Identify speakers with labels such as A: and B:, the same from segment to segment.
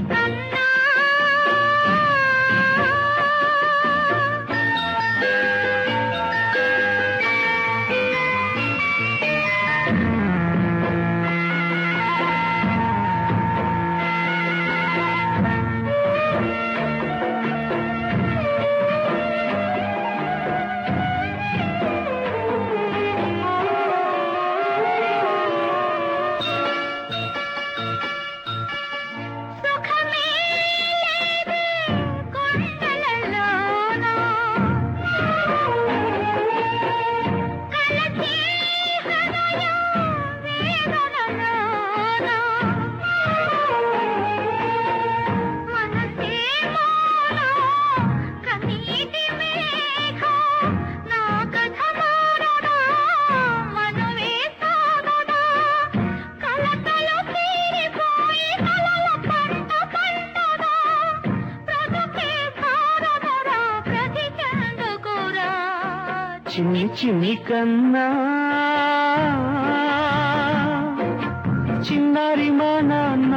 A: కన్నా సుఖమే లేదే కొండలలోన కలసి హృదయం వేదనలోన మనసే మౌనం కన్నీటి మేఘం నా కథ మారదా మనువే సాగదా కలకలు తీరిపోయి కలల పంట పంటదా బ్రతుకే సారదరా ప్రతి చెందుకురా
B: చిన్ని చిన్ని కన్నా చిన్నారి మా నాన్న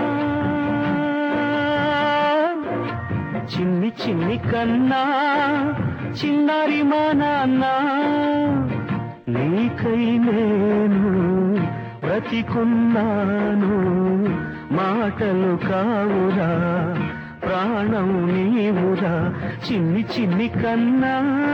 B: చిన్ని చిన్ని కన్నా చిన్నారి మా నాన్న నీకై నేను బ్రతికున్నాను మాటలు కావురా ప్రాణం నీవురా చిన్ని చిన్ని కన్నా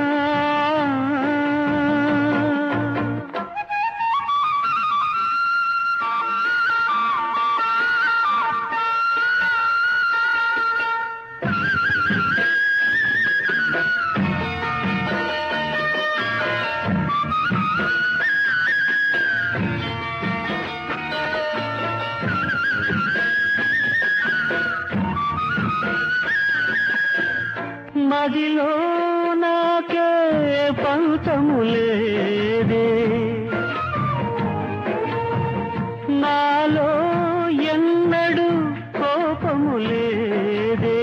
B: మదిలో నాకే పంతము లేదే నాలో ఎన్నడు కోపము లేదే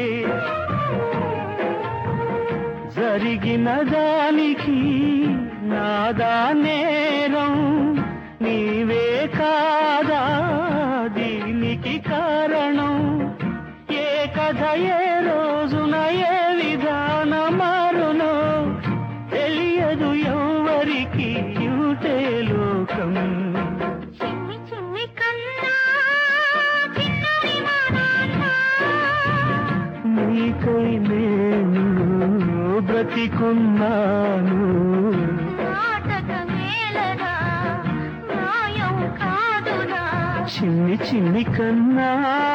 B: జరిగిన దానికి నాదా నేరం నీవే కాదా దీనికి కారణం ఏ కథ ఏ రోజున ఏ విధాన మారునో తెలియదు ఎవరికి యూటే లోకం
A: చిన్ని చిన్ని కన్నా చిన్నారి మా నాన్న
B: నీకై నేను బ్రతికున్నాను
A: నాటక మేలరా న్యాయం కాదురా
B: చిన్ని చిన్ని కన్నా